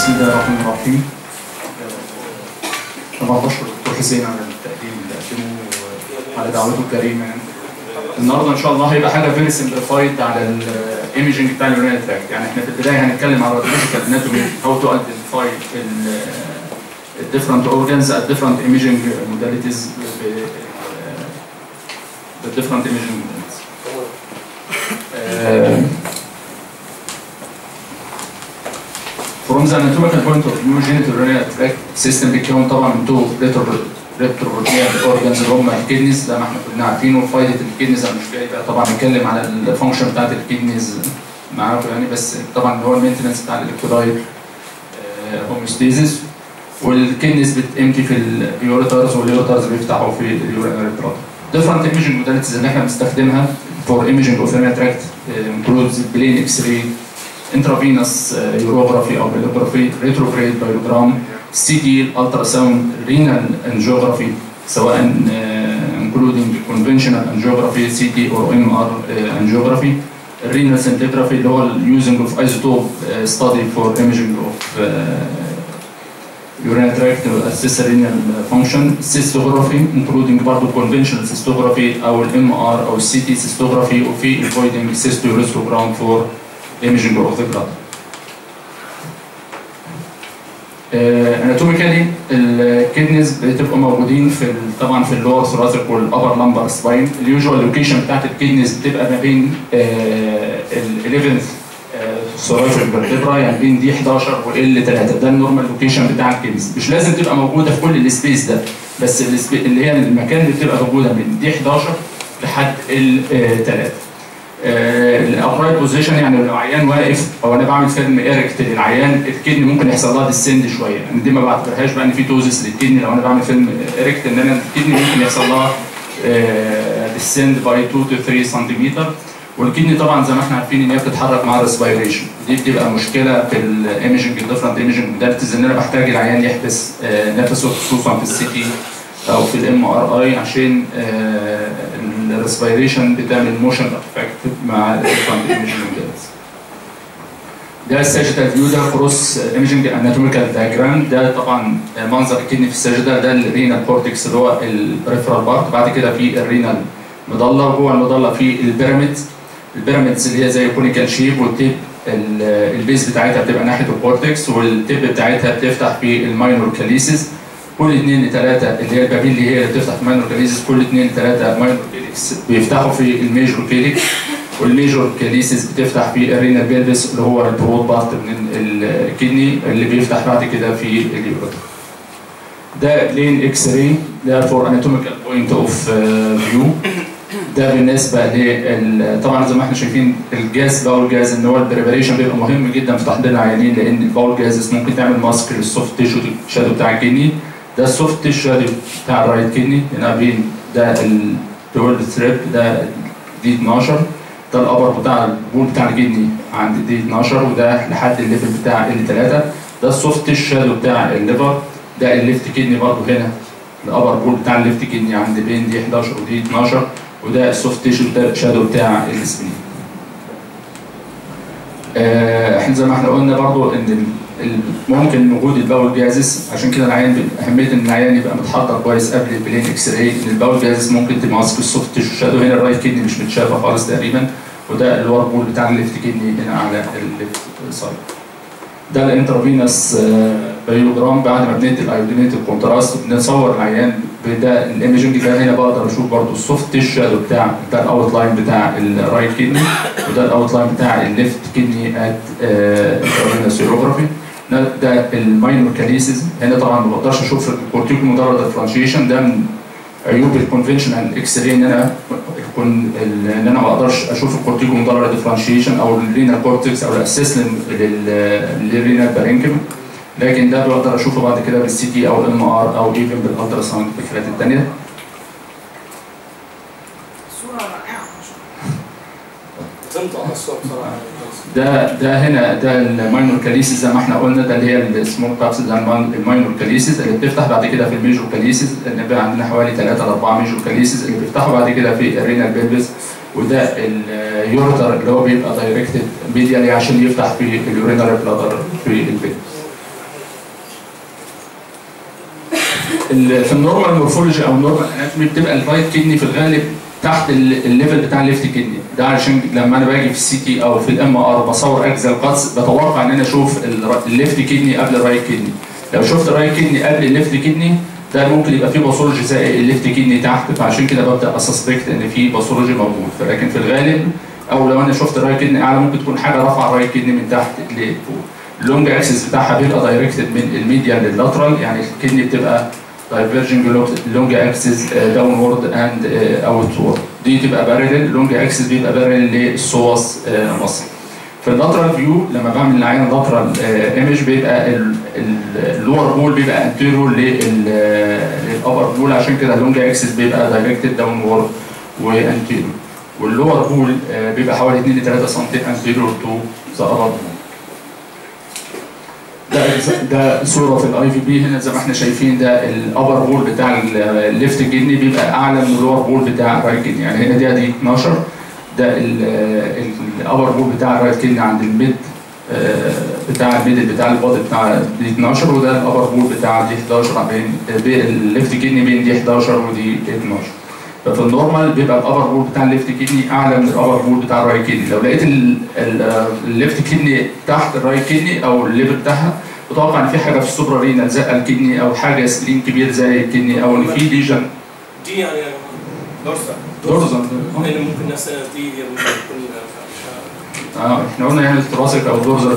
بسم الله الرحمن الرحيم طبعا بشكر الدكتور حسين على التقديم اللي قدمه وعلى دعوته الكريمه يعني. النهارده ان شاء الله هيبقى حاجه فيري سمبليفايد على الايمجنج بتاع اليورينال تراكت يعني احنا في البدايه هنتكلم على الراديولوجيكال اناتومي هاو تو ايدنتيفاي الديفرنت اورجانز ات ديفرنت ايمجنج موداليتيز بالديفرنت ايمجنج موداليتيز From the anatomical point of view, genital renal tract system بيتكون طبعا من تو ريتروبروتيال اورجانز اللي هم الكدنيز زي ما احنا كلنا عارفين فايده الكدنيز انا مش جاي بقى طبعا نتكلم على الفانكشن بتاعت الكدنيز معاكم يعني بس طبعا اللي هو المينتنس بتاع الالكترولايت هوموستيزيس والكدنيز بتمشي في اليوريترز واليوريترز بيفتحوا في اليورينري بلاد ديفرنت ايمجنج موداليتيز اللي احنا بنستخدمها فور ايمجنج اوف renal tract انكلودز بلين اكس راي intravenous يوروغرافي او بيلوجرافي ريتروجريد بايوجرام سي دي الترا ساوند رينال انجيوغرافي سواء انكلودنج كونفنشنال انجيوغرافي سي دي او ام ار انجيوغرافي الرينال سنتيجرافي اللي هو اليوزنج اوف ايزوتوب ستادي فور ايمجنج اوف urinary tract to assess renal function cystography including برضه conventional cystography او الام ار او السي تي cystography وفي avoiding cystouroscogram for imaging of the blood. اناتوميكالي الكدنز بتبقى موجودين في طبعا في اللور ثوراسيك والابر لامبر سباين اليوجوال لوكيشن بتاعت الكدنز بتبقى ما بين ال 11 ثوراسيك فيرتبرا يعني بين دي 11 وال 3 ده النورمال لوكيشن بتاع الكدنز مش لازم تبقى موجوده في كل السبيس ده بس اللي هي المكان اللي بتبقى موجوده من دي 11 لحد ال 3 الابرايت بوزيشن يعني لو عيان واقف او انا بعمل فيلم ايركت للعيان الكدني ممكن يحصل لها ديسند شويه يعني دي ما بعتبرهاش بقى ان في توزس للكدني لو انا بعمل فيلم ايركت ان انا الكدني ممكن يحصل لها ديسند باي 2 تو 3 سنتيمتر والكدني طبعا زي ما احنا عارفين ان هي بتتحرك مع الريسبيريشن دي بتبقى مشكله في الايمجنج الديفرنت ايمجنج موداليتيز ان انا بحتاج العيان يحبس نفسه خصوصا في السي تي او في الام ار اي عشان الريسبيريشن بتعمل موشن افكت مع الديفرنت ايمجنج موديلز ده الساجيتال فيو ده كروس ايمجنج اناتوميكال دايجرام ده طبعا منظر الكدني في الساجيتال ده الرينال كورتكس اللي هو البريفرال بارت بعد كده في الرينال مضله وجوه المضله في البيراميدز البيراميدز اللي هي زي كونيكال شيب والتيب البيز بتاعتها بتبقى ناحيه الكورتكس والتيب بتاعتها بتفتح في الماينور كاليسيس كل اثنين لثلاثه اللي هي البابيل اللي هي اللي بتفتح في الماينور كاليسيس كل اثنين لثلاثه ماينور كاليكس بيفتحوا في الميجور كاليك والميجور كاليسيس بتفتح في الرينال بيلفيس اللي هو البرود بارت من الكدني اللي بيفتح بعد كده في اليوريتر. ده لين اكس راي ده فور اناتوميكال بوينت اوف فيو ده بالنسبه ل طبعا زي ما احنا شايفين الجاز باول جاز ان هو البريبريشن بيبقى مهم جدا في تحضير العيانين لان الباول جازز ممكن تعمل ماسك للسوفت تيشو شادو بتاع الكدني ده السوفت تيشو شادو بتاع الرايت كدني هنا بين ده الدول ثريب ده دي 12 ده الابر بتاع البول بتاع الكدني عند دي 12 وده لحد الليفل بتاع ال 3 ده السوفت تيشو شادو بتاع الليفر ده الليفت كدني برضه هنا الابر بول بتاع الليفت كدني عند بين دي 11 ودي 12 وده السوفت تيشو ده شادو بتاع السبلين. آه احنا زي ما احنا قلنا برضو ان ممكن وجود الباول جازس عشان كده العيان اهميه ان العيان يبقى متحضر كويس قبل البلين اكس راي ان الباول جازس ممكن تماسك السوفت تيشو شادو هنا الرايت كدني مش متشافه خالص تقريبا وده الور بول بتاع الليفت كدني هنا على الليفت سايد. ده الانترافينوس بايوجرام بعد ما بندي الايودينيتد كونتراست بنصور العيان بده الايمجنج ده هنا بقدر اشوف برضو السوفت تيشو بتاع ده الاوت لاين بتاع الرايت كدني وده الاوت لاين بتاع الليفت كدني ات انترافينوس يوروجرافي ده الماينور كاليسيس هنا طبعا ما بقدرش اشوف الكورتيكو مدرج ديفرنشيشن ده من عيوب الكونفنشنال اكس راي ان انا يكون ان انا ما اقدرش اشوف الكورتيكو مدرج ديفرنشيشن او الرينال كورتكس او الاسيس للرينال بارينكم لكن ده بقدر اشوفه بعد كده بالسي تي او الام ار او ايفن بالالترا ساوند في الحالات الثانيه صورة رائعة ما شاء تنطق على الصوره بصراحه ده ده هنا ده الماينور كاليسيس زي ما احنا قلنا ده اللي هي السمول بابس ده الماينور كاليسيس اللي بتفتح بعد كده في الميجور كاليسيس اللي بقى عندنا حوالي 3 ل 4 ميجور كاليسيس اللي بيفتحوا بعد كده في الرينال بيلفيس وده اليورتر اللي هو بيبقى دايركتد ميديالي عشان يفتح في اليورينال بلادر في البيت ال- في النورمال مورفولوجي او النورمال اناتومي بتبقى الرايت كدني في الغالب تحت ال- الليفل بتاع الليفت كدني ده عشان لما انا باجي في السي تي او في الام ار بصور اجزاء القدس بتوقع ان انا اشوف الر- الليفت كدني قبل الرايت كدني لو شفت الرايت كدني قبل الليفت كدني ده ممكن يبقى فيه باثولوجي زي الليفت كدني تحت فعشان كده ببدا اسسبكت ان في باثولوجي موجود فلكن في الغالب او لو انا شفت الرايت كدني اعلى ممكن تكون حاجه رافعه الرايت كدني من تحت لفوق اللونج اكسس بتاعها بيبقى دايركتد من الميديا لللاترال يعني الكدني بتبقى دايفرجنج لونج اكسس داونورد اند اوتورد دي تبقى بارلل لونج اكسس بيبقى بارلل للسوس مصر في اللاترال فيو لما بعمل العين اللاترال ايمج بيبقى اللور بول بيبقى انتيرو للابر بول عشان كده اللونج اكسس بيبقى دايركتد داونورد وانتيرو واللور بول آه، بيبقى حوالي 2 ل 3 سم انتيرو تو ذا ابر ده ده صوره في الاي في بي هنا زي ما احنا شايفين ده الابر بول بتاع الليفت كدني بيبقى اعلى من اللور بول بتاع الرايت كدني يعني هنا دي دي 12 ده الابر بول بتاع الرايت كدني عند الميد آه، بتاع الميدل بتاع البادي بتاع دي 12 وده الابر بول بتاع دي 11 بين بين الليفت كدني بين دي 11 ودي 12 ففي النورمال بيبقى الابر بول بتاع الليفت كدني اعلى من الابر بول بتاع الرايت كدني لو لقيت ال- ال- الليفت كدني تحت الرايت كدني او الليفل بتاعها اتوقع ان في حاجه في السوبرا رينا زق الكدني او حاجه سليم كبير زي الكدني او ان في ليجن دي يعني دورسا دورزن اللي ممكن ناس دي هي ممكن تكون مش- اه احنا قلنا يعني التراسك او دورزر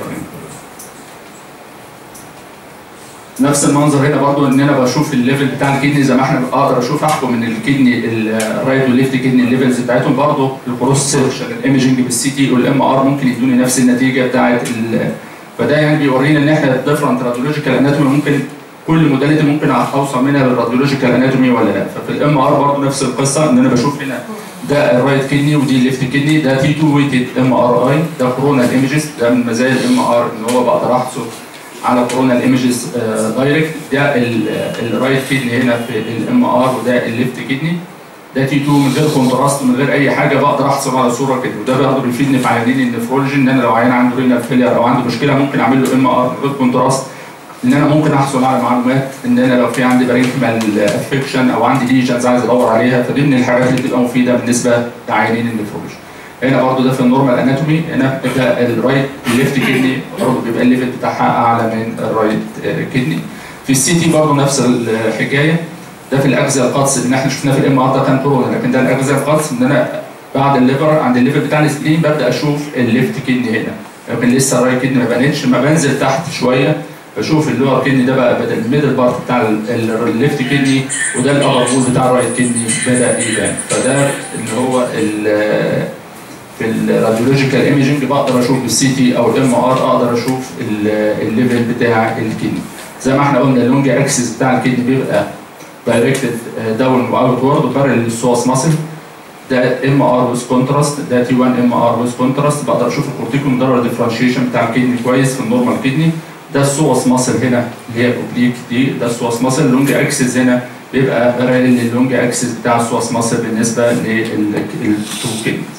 نفس المنظر هنا برضو ان انا بشوف الليفل بتاع الكدني زي ما احنا اقدر اشوف احكم من الكدني الرايت والليفت كدني الليفلز بتاعتهم برضو الكروس سيكشن الايمجنج بالسي تي والام ار ممكن يدوني نفس النتيجه بتاعت ال- فده يعني بيورينا ان احنا ديفرنت راديولوجيكال اناتومي ممكن كل موداليتي ممكن اوصل منها للراديولوجيكال اناتومي ولا لا ففي الام ار برضو نفس القصه ان انا بشوف هنا ده الرايت كدني ودي الليفت كدني ده تي 2 ويتد ام ار اي ده كورونال ايمجز ده من مزايا الام ار ان هو بقدر احصل على كورونال ايمجز دايركت ده الرايت كدني هنا في الام ار وده الليفت كدني ده تي 2 من غير كونتراست من غير اي حاجه بقدر احصل على صوره كده وده برضه بيفيدني في عيانين النفرولوجي ان انا لو عيان عنده رينال فيلير او عنده مشكله ممكن اعمل له ام ار من غير كونتراست ان انا ممكن احصل على معلومات ان انا لو في عندي برينكمال افكشن او عندي ليجنز عايز ادور عليها فدي من الحاجات اللي بتبقى مفيده بالنسبه لعيانين النفرولوجي هنا برضه ده في النورمال اناتومي هنا ده الرايت الليفت كدني برضه بيبقى الليفل بتاعها اعلى من الرايت كدني في السي تي برضه نفس الحكايه ده في الاجزاء القدس اللي احنا شفناه في الام ار ده كان كورونا لكن ده الاجزاء القدس ان انا بعد الليفر عند الليفل بتاع السبلين ببدا اشوف الليفت كدني هنا لكن لسه الرايت كدني ما بانتش ما بنزل تحت شويه بشوف اللور كدني ده بقى بدل الميدل بارت بتاع ال- الليفت كدني وده الابر بول بتاع الرايت كدني بدا يبان فده اللي هو ال- في الراديولوجيكال ايمجنج بقدر اشوف بالسي تي او الام ار اقدر اشوف ال- الليفل بتاع الكدني زي ما احنا قلنا اللونج اكسس بتاع الكدني بيبقى دايركتد داون واوت وورد وبارل للسواس ماسل ده ام ار ويز كونتراست ده تي 1 ام ار ويز كونتراست بقدر اشوف الكورتيكوم دارر ديفرنشيشن بتاع الكدني كويس في النورمال كدني ده السوس ماسل هنا اللي هي الاوبليك دي ده السوس ماسل اللونج اكسس هنا بيبقى بارل للونج اكسس بتاع السوس ماسل بالنسبه للتو كدنيز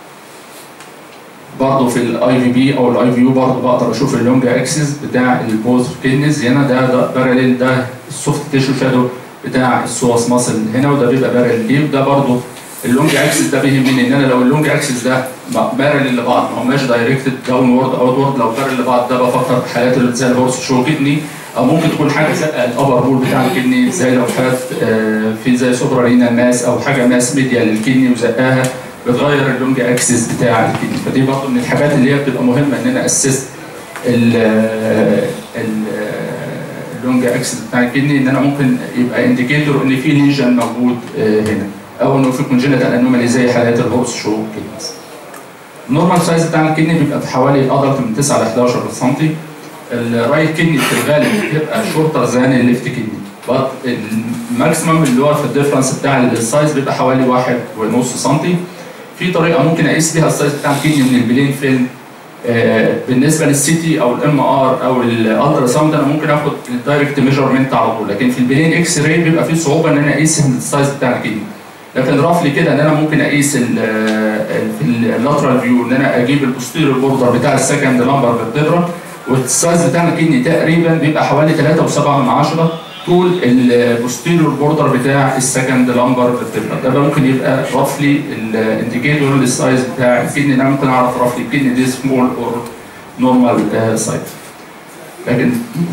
برضه في الاي في بي او الاي في يو برضه بقدر اشوف اللونج اكسس بتاع البوز كدنيز هنا ده ده باراليل ده السوفت تيشو شادو بتاع السواس ماسل هنا وده بيبقى باراليل ليه وده برضه اللونج اكسس ده بيهمني ان انا لو اللونج اكسس ده باراليل لبعض ما هماش دايركتد داون وورد اوت وورد لو باراليل لبعض ده بفكر في حالات اللي زي الهورس شو كدني او ممكن تكون حاجه زي الابر بول بتاع الكدني زي لو حالات آه، في زي سوبرا رينا ماس او حاجه ماس ميديا للكدني وزقاها بتغير اللونج اكسس بتاع الكدني فدي برضه من الحاجات اللي هي بتبقى مهمه ان انا اسست ال ال اللونج اكسس بتاع الكدني ان انا ممكن يبقى انديكيتور ان في ليجن موجود آه، هنا او انه في كونجنتال انومالي زي حالات الهورس شو كده النورمال سايز بتاع الكدني بيبقى في حوالي ادلت من 9 ل 11 سم الرايت كدني في الغالب بتبقى شورتر ذان الليفت كدني بط الماكسيمم اللي هو في الديفرنس بتاع السايز بيبقى حوالي واحد ونص سنتي في طريقه ممكن اقيس بيها السايز بتاع الكدني من البلين فيلم آه، بالنسبه للسي تي او الام ار او الالترا ساوند انا ممكن اخد الدايركت ميجرمنت على طول لكن في البلين اكس راي بيبقى في صعوبه ان انا اقيس السايز بتاع الكدني لكن رافلي كده ان انا ممكن اقيس ال- ال- في اللاترال فيو ان انا اجيب البوستيريور بوردر بتاع السكند لامبر بالتبره والسايز بتاع الكدني تقريبا بيبقى حوالي 3.7 من 10 طول البوستيريور بوردر بتاع السكند لامبر فيرتبرا ده بقى ممكن يبقى رفلي الانديكيتور للسايز بتاع الكدني انا ممكن اعرف رفلي الكدني دي سمول اور نورمال سايز لكن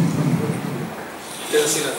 كده سينا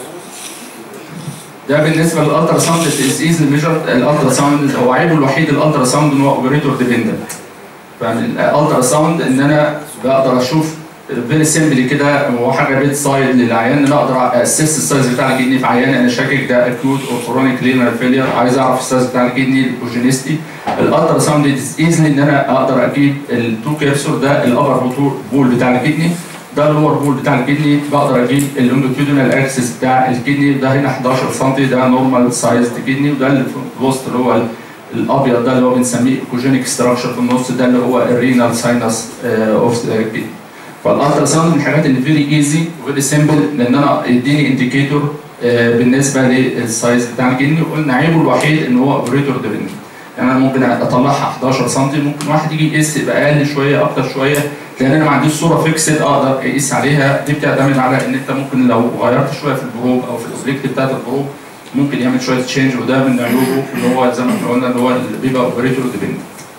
ده بالنسبه للالترا ساوند از ايزلي ميجر الالترا ساوند هو عيبه الوحيد الالترا ساوند ان هو اوبريتور ديبندنت يعني الالترا ساوند ان انا بقدر اشوف فيري سيمبلي كده هو حاجه بيت سايد للعيان ان انا اقدر اسس السايز بتاع الكدني في عيان انا شاكك ده اكيوت او كرونيك لينر فيلير عايز اعرف السايز بتاع الكدني الاوجينيستي الالترا ساوند از ايزلي ان انا اقدر اجيب التو كيرسور ده الابر بول بتاع الكدني ده اللور بول بتاع الكدني بقدر اجيب اللونجيتيودنال اكسس بتاع الكدني ده هنا 11 سم ده نورمال سايز كدني وده اللي في الوسط اللي هو الابيض ده اللي هو بنسميه ايكوجينيك ستراكشر في النص ده اللي هو الرينال ساينس اوف كدني فالالترا ساوند من الحاجات اللي فيري ايزي وفيري سيمبل لان انا يديني انديكيتور بالنسبه للسايز بتاع الكدني وقلنا عيبه الوحيد ان هو اوبريتور ديبندنت يعني انا ممكن اطلعها 11 سم ممكن واحد يجي يقيس يبقى اقل شويه اكتر شويه لان انا ما عنديش صوره فيكسد اقدر اقيس عليها دي بتعتمد على ان انت ممكن لو غيرت شويه في البروب او في الاوبجكت بتاعت البروب ممكن يعمل شويه تشينج وده من عيوبه اللي هو زي ما احنا قلنا اللي هو اللي بيبقى اوبريتور ديبندنت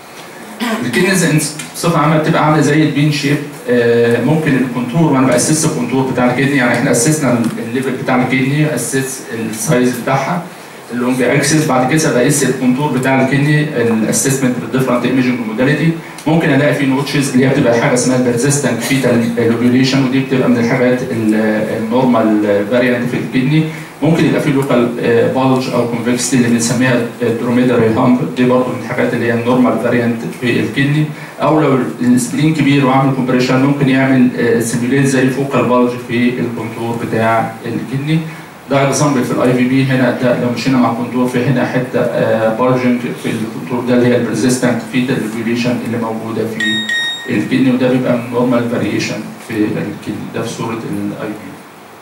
الكدنيز بصفه عامه بتبقى عامله زي البين شيب آه ممكن الكونتور وانا باسس الكونتور بتاع الكدني يعني احنا اسسنا الليفل بتاع الكدني اسس السايز بتاعها اللونج اكسس بعد كده بقيس الكونتور بتاع الكدني الاسسمنت بالديفرنت ايمجنج موداليتي ممكن الاقي فيه نوتشز اللي هي بتبقى حاجه اسمها البرزيستنت فيتال لوبيوليشن ودي بتبقى من الحاجات النورمال فاريانت في الكدني ممكن يبقى فيه لوكال بالج او كونفكستي اللي بنسميها الدروميداري هامب دي برضه من الحاجات اللي هي النورمال فاريانت في الكدني او لو السبلين كبير وعامل كومبريشن ممكن يعمل سيميوليت زي فوكال بالج في الكونتور بتاع الكدني ده اكزامبل في الاي في بي هنا ده لو مشينا مع الكونتور في هنا حته بارجنج في الكونتور ده اللي هي الريزيستنت فيتال ريجوليشن اللي موجوده في الكدني وده بيبقى من نورمال فاريشن في الكدني ده في صوره الاي في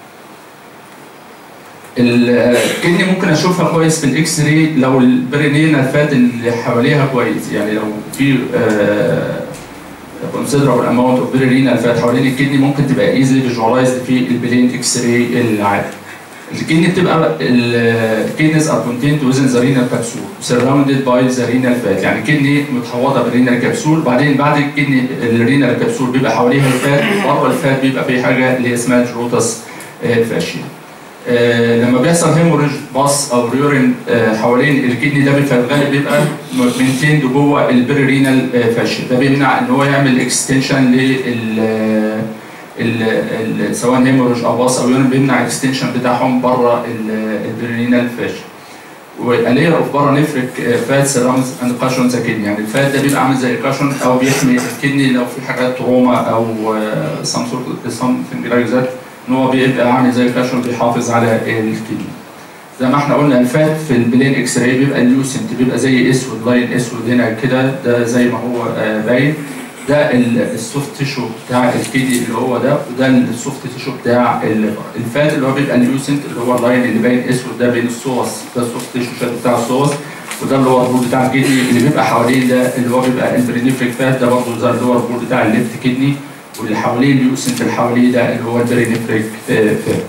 الكدني ممكن اشوفها كويس بالاكس راي لو البرينينا فات اللي حواليها كويس يعني لو في considerable amount of برينينا فات حوالين الكدني ممكن تبقى ايزلي فيجواليزد في البلين اكس راي العادي الكدني بتبقى الكدنيز ار كونتينت وزن ذا رينال كبسول سراوندد باي ذا رينال فات يعني الكدني متحوطه بالرينال كبسول بعدين بعد الكدني الرينال كبسول بيبقى حواليها الفات بره الفات بيبقى في حاجه اللي اسمها جروتس فاشيا آه لما بيحصل هيموريج باص او ريورين آه حوالين الكدني ده في الغالب بيبقى منتين جوه البريرينال آه فاشيا ده بيمنع ان هو يعمل اكستنشن لل سواء هيموريج او باص او يورين بيمنع الاكستنشن بتاعهم بره البريرينال فاشيا والير اوف بارا نفرك فات سيرامز اند كاشون ذا كدني يعني الفات ده بيبقى عامل زي كاشون او بيحمي الكدني لو في حاجات تروما او سم سورت سمثينج لايك ذات ان هو بيبقى عامل زي كاشون بيحافظ على الكدني زي ما احنا قلنا الفات في البلين اكس راي بيبقى اليوسنت بيبقى زي اسود لاين اسود هنا كده ده زي ما هو باين ده السوفت تيشو بتاع الكدني اللي هو ده وده السوفت تيشو بتاع الفات اللي هو بيبقى اليوسنت اللي هو اللاين اللي باين اسود ده بين الصوص ده السوفت تيشو بتاع الصوص وده اللي هو البول بتاع الكدني اللي بيبقى حواليه ده اللي هو بيبقى البرينيفريك فات ده برضه زي اللي هو البول بتاع الليفت كدني واللي حواليه اليوسنت اللي حواليه ده اللي هو البرينيفريك فات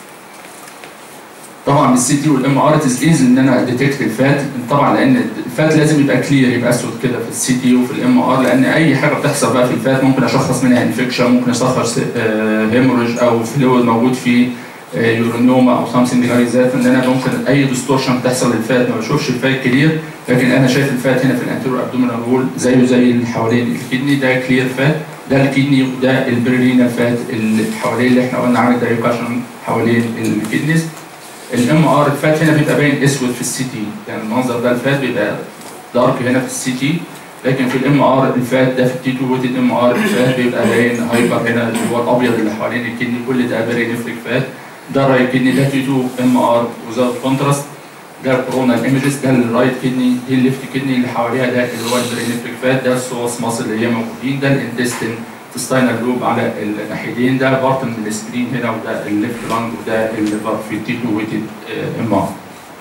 طبعا بالسي تي والام ار تز ايزي ان انا ديتكت الفات طبعا لان الفات لازم يبقى كلير يبقى اسود كده في السي تي وفي الام ار لان اي حاجه بتحصل بقى في الفات ممكن اشخص منها انفكشن ممكن اشخص هيموريج او فلويد موجود فيه يورونوما او سامثينج لايك ذات ان انا ممكن اي ديستورشن بتحصل للفات ما بشوفش الفات كلير لكن انا شايف الفات هنا في الانتيرو ابدومينال وول زيه زي اللي حوالين الكدني ده كلير فات ده الكدني وده البرينا فات اللي حوالين اللي احنا قلنا عامل دايوكاشن حوالين الكدنيز الام ار الفات هنا بيبقى باين اسود في السي تي يعني المنظر ده الفات بيبقى دارك هنا في السي تي لكن في الام ار الفات ده في التي 2 ويت الام ار الفات بيبقى باين هايبر هنا اللي هو الابيض اللي حوالين الكدني كل ده بيري نفريك فات ده الرايت كدني ده تي 2 ام ار وزاوت كونتراست ده الكورونا ايمجز ده الرايت كدني دي الليفت كدني اللي حواليها ده اللي هو البرينفريك فات ده السوس ماسل اللي هي موجودين ده الانتستين تستاينال لوب على الناحيتين ده بارت من السبرين هنا وده الليفت لانج وده اللي في التي 2 ويتد ام ار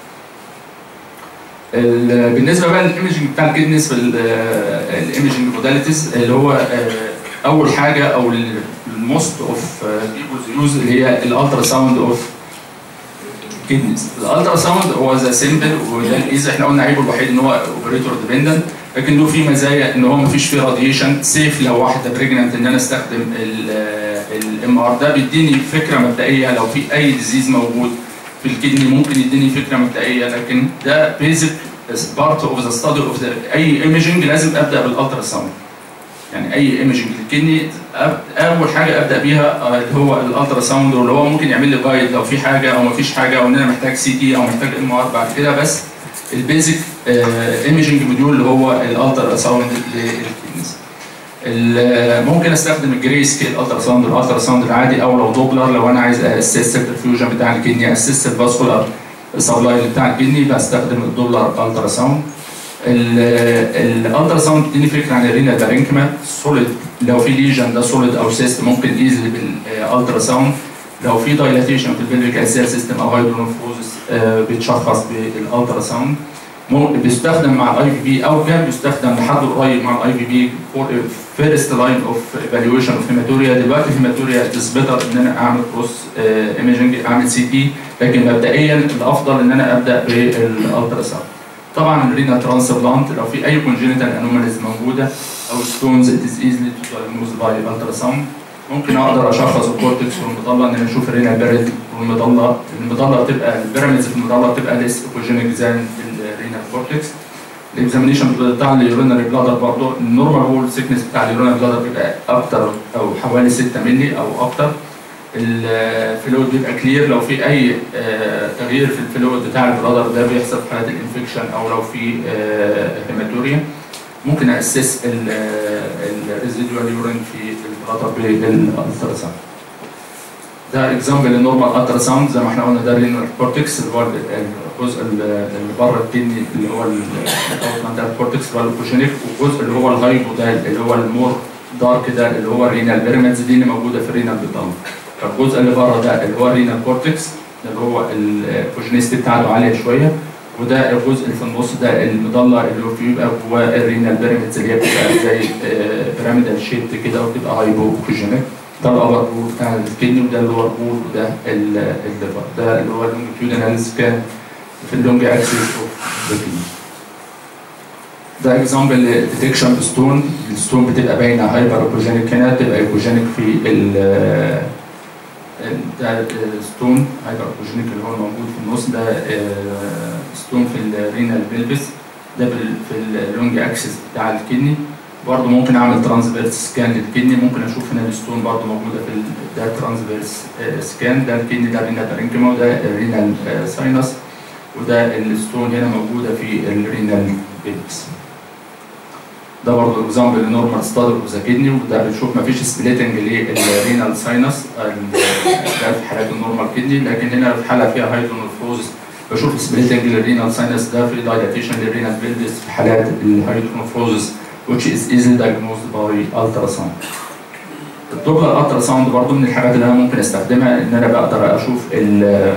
بالنسبه بقى للايمجنج بتاع الكدنس في الايمجنج موداليتيز اللي هو اول حاجه او الموست اوف بيبلز يوز اللي هي الالترا ساوند اوف كيدنيز الالترا ساوند هو ذا سيمبل وده الايزي احنا قلنا عيبه الوحيد ان هو اوبريتور ديبندنت لكن له فيه مزايا ان هو مفيش فيه راديشن سيف لو واحده بريجننت ان انا استخدم الام ار ده بيديني فكره مبدئيه لو في اي ديزيز موجود في الكدني ممكن يديني فكره مبدئيه لكن ده بيزك بارت اوف ذا ستادي اوف اي ايمجنج لازم ابدا بالالترا ساوند يعني اي ايمجنج للكدني أب- اول حاجه ابدا بيها آه، اللي هو الالترا ساوند واللي هو ممكن يعمل لي جايد لو في حاجه او ما فيش حاجه او ان انا محتاج سي تي او محتاج ام ار بعد كده بس البيزك ايمجنج موديول اللي هو الالترا ساوند للكدنيز ال- ممكن استخدم الجري سكيل الترا ساوند الالترا ساوند العادي او لو دوبلر لو انا عايز اسس البرفيوجن بتاع الكدني اسس الفاسكولار سبلاي بتاع الكدني بستخدم الدوبلر الترا ساوند الالترا ساوند بتديني فكره عن الرينا بارينكما سوليد لو في ليجن ده سوليد او سيست ممكن ايزلي بالالترا ساوند لو في دايلاتيشن في البلفيك اسير سيستم او هايدرونفروزس بيتشخص بالالترا ساوند مو- بيستخدم مع الاي في بي او كان بيستخدم لحد قريب مع الاي في بي فيرست لاين اوف ايفالويشن اوف هيماتوريا دلوقتي الهيماتوريا بيتر ان انا اعمل كروس ايمجنج اعمل سي تي لكن مبدئيا الافضل ان انا ابدا بالالترا ساوند طبعا الرينا ترانسبلانت لو في اي كونجينيتال انوماليز موجوده او ستونز ات از ايزلي تو دايجنوز باي الترا ساوند ممكن اقدر اشخص الكورتكس والمضله ان انا اشوف الرينا بيرد والمضله المضله تبقى البيراميدز في المضله تبقى ليس اوكوجينيك زي الرينا كورتكس الاكزامينيشن بتاع اليورينري بلادر برضه النورمال وول سيكنس بتاع اليورينري بلادر بيبقى اكتر او حوالي 6 مللي او اكتر الفلويد بيبقى كلير لو في اي آه، تغيير في الفلويد بتاع البلادر ده بيحصل في حالات الانفكشن او لو في هيماتوريا ممكن اسس الريزيدوال يورين في البلادر بالالترا ساوند ده اكزامبل النورمال الترا ساوند زي ما احنا قلنا ده الرينال كورتكس اللي هو الجزء اللي بره الكدني اللي هو ده الكورتكس اللي هو الاوكوشينيك والجزء اللي هو الهايبو ده اللي هو المور دارك ده اللي هو الرينال بيراميدز دي اللي موجوده في الرينال بيضل فالجزء اللي بره ده اللي هو الرينال كورتكس ده اللي هو الكوجينيستي بتاعته عاليه شويه وده الجزء اللي في النص ده المضله اللي هو فيه بيبقى جواه الرينال بيراميدز اللي هي بتبقى زي بيراميدال شيبت كده وبتبقى هايبو اوكوجينيك ده الابر بول بتاع الكدني وده اللور بول وده ال- الليفر ده اللي هو اللونجيتيودنال سكان في اللونج اكسس اوف ذا كدني ده اكزامبل ديتكشن بستون الستون بتبقى باينه هايبر اوكوجينيك هنا تبقى ايكوجينيك في ال ده ستون هايبر اوكوجينيك اللي هو الموجود في النص ده آه، ستون في الرينال بيلفس ده بال- في اللونج اكسس بتاع الكدني برضه ممكن اعمل ترانسفيرس سكان للكدني ممكن اشوف هنا الستون برضه موجوده في ال- ده ترانسفيرس سكان ده الكدني ده الرينال بارينكيما وده الرينال ساينس وده الستون هنا موجوده في الرينال بيلفس ده برضه اكزامبل نورمال ستادي اوف ذا كدني وده بنشوف مفيش سبليتنج للرينال ساينس ده في حالات النورمال كدني لكن هنا في حاله فيها هايدرونفروزس بشوف سبليتنج للرينال ساينس ده في دايلاتيشن للرينال بيلفس في حالات الهايدرونفروزس which is easily diagnosed by ultrasound. الدوبلر الترا ساوند برضه من الحاجات اللي انا ممكن استخدمها ان انا بقدر اشوف ال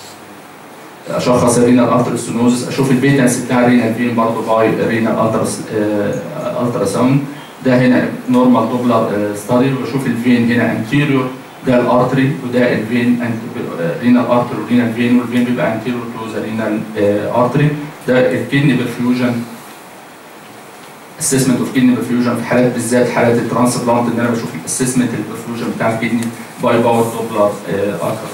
اشخص الرينال الترا اشوف البيتنس بتاع الرينال فين برضه باي رينال الترا ساوند ده هنا نورمال دوبلر ستادي واشوف الفين هنا انتيريور ده الارتري وده الفين رينال ارتري ورينال فين والفين بيبقى انتيريور تو ذا رينال ارتري ده الكدني برفيوجن اسسمنت اوف كدني برفيوجن في حالات بالذات حالات الترانسبلانت ان انا بشوف الاسسمنت البرفيوجن بتاع الكدني باي باور دوبلر الترا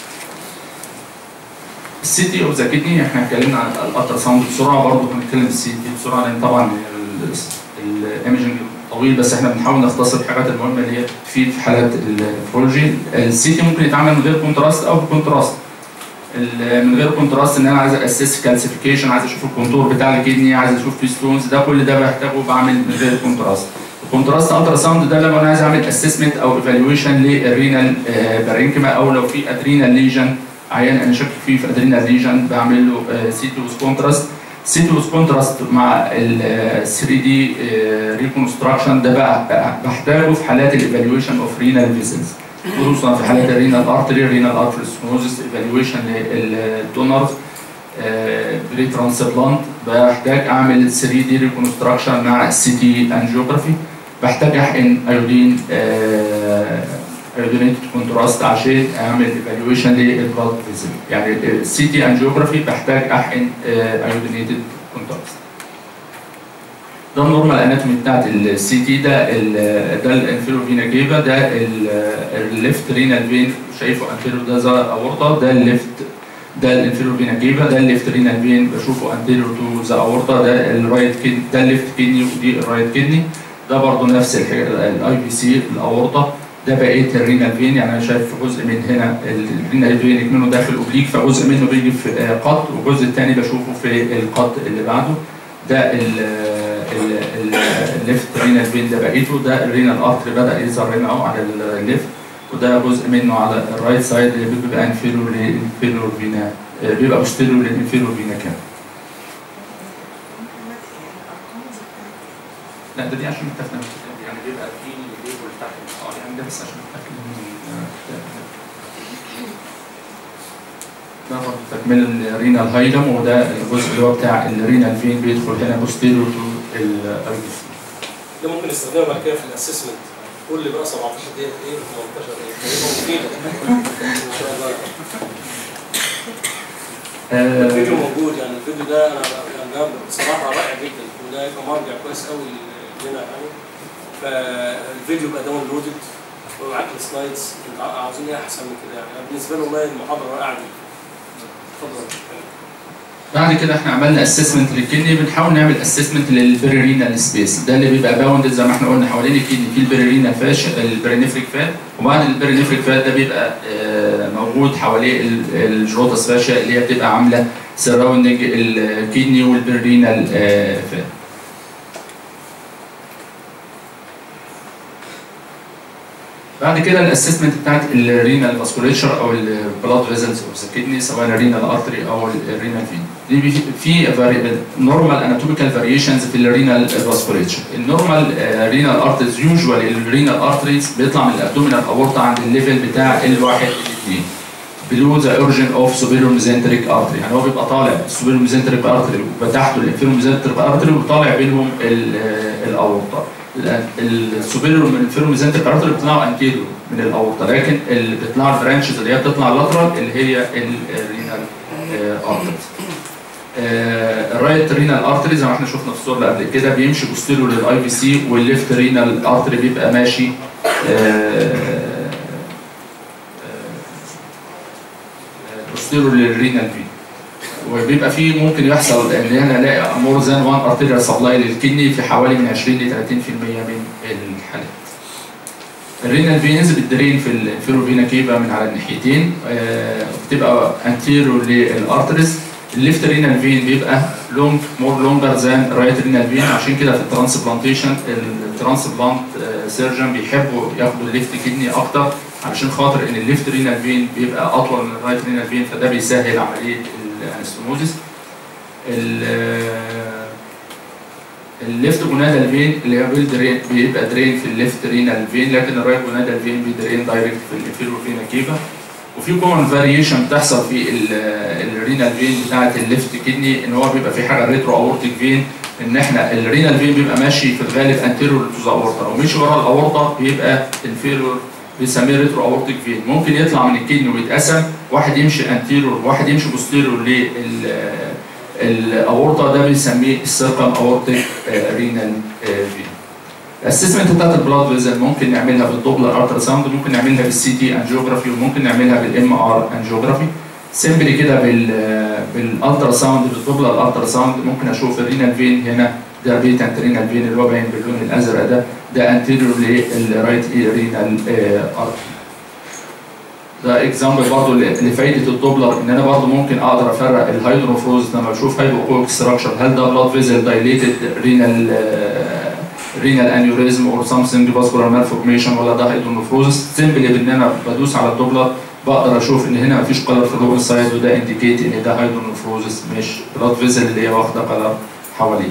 السي تي اوف ذا كدني احنا اتكلمنا عن الالترا ساوند بسرعه برضه هنتكلم السي تي بسرعه لان طبعا الايمجنج طويل بس احنا بنحاول نختصر الحاجات المهمه اللي هي في في حالات النفرولوجي السي تي ممكن يتعمل من غير كونتراست او بكونتراست ال- من غير كونتراست ان انا عايز اسس كالسيفيكيشن عايز اشوف الكونتور بتاع الكدني عايز اشوف في ستونز ده كل ده بحتاجه بعمل من غير كونتراست الكونتراست الترا ساوند ده لما انا عايز اعمل اسسمنت او ايفالويشن للرينال بارينكما او لو في ادرينال ليجن عيان انا شاك فيه في ادرينال ليجن بعمل له سي توز كونتراست سي توز كونتراست مع ال 3 دي ريكونستراكشن ده بقى بحتاجه في حالات الايفالويشن اوف رينال فيزلز خصوصا في حالات الرينال ارتري رينال ارتري سنوزس ايفالويشن للدونرز بري ترانسبلانت بحتاج اعمل 3 دي ريكونستراكشن مع سي تي انجيوجرافي بحتاج احقن ايودين ايودينيتد كونتراست عشان اعمل ايفالويشن للبلاد فيزل يعني السي تي انجيوجرافي بحتاج احقن ايودينيتد كونتراست ده النورمال اناتومي بتاعت السي تي ده ال- ده الانفيرو فينا جيفا ده الليفت رينال فين شايفه انفيرو ده زي اورطه ده الليفت ده الانفيرو فينا جيفا ده الليفت رينال فين بشوفه انتيريور تو ذا اورطه ده الرايت كدني ده الليفت كدني ودي الرايت كدني ده برضه نفس الحاجه الاي بي سي الاورطه ده بقيه الرينال فين يعني انا شايف جزء من هنا الرينال فين منه داخل اوبليك فجزء منه بيجي في آه، قط والجزء الثاني بشوفه في القط اللي بعده ده الليفت رينال فين ده بقيته ده الرينال ارتري بدا يظهر هنا اهو على الليفت وده جزء منه على الرايت سايد اللي بيبقى انفيرور للانفيرور فينا آه، بيبقى بوستيرور للانفيرور فينا كام لا ده دي عشان نتفق يعني بيبقى في ليبل تحت اه يعني ده بس عشان نتفق ده برضه تكمل الرينال هايلم وده الجزء اللي هو بتاع الرينال فين بيدخل هنا بوستيرور تو الارجس ده ممكن نستخدمه بعد كده في الاسسمنت قول لي بقى 17 دقيقة ايه 18 ايه هيبقى مفيدة ان شاء الله الفيديو موجود يعني الفيديو ده انا يعني ده بصراحة رائع جدا وده هيبقى مرجع كويس قوي لنا يعني فالفيديو بقى داونلودد وابعت لي سلايدز انت عاوزين ايه احسن من كده يعني بالنسبة لي والله المحاضرة رائعة جدا اتفضل بعد كده احنا عملنا اسسمنت للكدني بنحاول نعمل اسسمنت للبريرينال سبيس ده اللي بيبقى باوند زي ما احنا قلنا حوالين الكدني في البريرينال فاش البرينفريك فات وبعد البرينفريك فات ده بيبقى آه، موجود حواليه ال- الجروتس فاشا اللي هي بتبقى عامله سراوندنج الكدني والبريرينال آه، فات بعد كده الاسسمنت بتاعت الرينال فاسكوليتشر او البلاد فيزلز اوف ذا كدني سواء الرينال ارتري او الرينال فين دي بي- في نورمال اناتوميكال فاريشنز في الرينال فاسكوليتشر النورمال رينال ارتريز يوجوالي الرينال ارتريز بيطلع من الابدومينال اورتا عند الليفل بتاع الواحد الاثنين below the origin of superior mesenteric artery يعني هو بيبقى طالع السوبيريور mesenteric artery وتحته الانفيريور mesenteric artery وطالع بينهم ال- آه، الاورطه السوبيريور من الانفيريور mesenteric artery بيطلعوا انتيريور من الاورطه لكن اللي بيطلع البرانشز اللي هي بتطلع لاترال اللي هي الرينال ارتريز الرايت رينال ارتري زي ما احنا شفنا في الصوره اللي قبل كده بيمشي بوستيريور للاي في سي والليفت رينال ارتري بيبقى ماشي بوستيريور للرينال في وبيبقى فيه ممكن يحصل ان انا الاقي مور ذان وان ارتيريال سبلاي للكدني في حوالي من 20 ل 30% من الحالات. الرينال فينز بتدرين في الانفيرو فينا كيفا من على الناحيتين آه، بتبقى انتيرو للارتريز الليفت رينال فين بيبقى لونج مور لونجر ذان رايت رينال فين عشان كده في الترانسبلانتيشن الترانسبلانت سيرجن بيحبوا ياخدوا الليفت كدني اكتر علشان خاطر ان الليفت رينال فين بيبقى اطول من الرايت رينال فين فده بيسهل عمليه الانستموزيس الليفت جونادال فين اللي هي بيلدرين بيبقى درين في الليفت رينال فين لكن الرايت جونادال فين بيدرين دايركت في الانفيرور فينا كيفا وفي كومن فاريشن بتحصل في الرينال فين بتاعه الليفت كدني ان هو بيبقى في حاجه ريترو اورتيك فين ان احنا الرينال فين بيبقى ماشي في الغالب انتيرور تو ذا اورتا لو مشي ورا الاورتا بيبقى انفيرور بنسميه ريترو اورتيك فين ممكن يطلع من الكدني ويتقسم واحد يمشي انتيرور وواحد يمشي بوستيرور لل الاورطه ده بنسميه السيركم اورتيك رينال فين الاسسمنت بتاعت البلاد فيزل ممكن نعملها بالدوبلر الترا ساوند ممكن نعملها بالسي تي انجيوجرافي وممكن نعملها بالام ار انجيوجرافي سيمبلي كده بال بالالترا ساوند بالدوبلر الترا ساوند ممكن اشوف الرينال فين هنا ده بيتنت رينال فين اللي هو باين باللون الازرق ده ده انتيريور للرايت رينال ارتري ده اكزامبل برضه لفايده الدوبلر ان انا برضه ممكن اقدر افرق الهيدروفروز لما بشوف هايبوكويك ستراكشر هل ده بلاد فيزل دايليتد رينال رينال انيوريزم اور سامثينج فاسكولار مالفورميشن ولا ده هيدروفروزس سيمبلي بان انا بدوس على الدوبلر بقدر اشوف ان هنا مفيش كلر في اللوبل سايد وده انديكيت ان ده هيدروفروزس مش بلاد فيزل اللي هي واخده كلر حواليه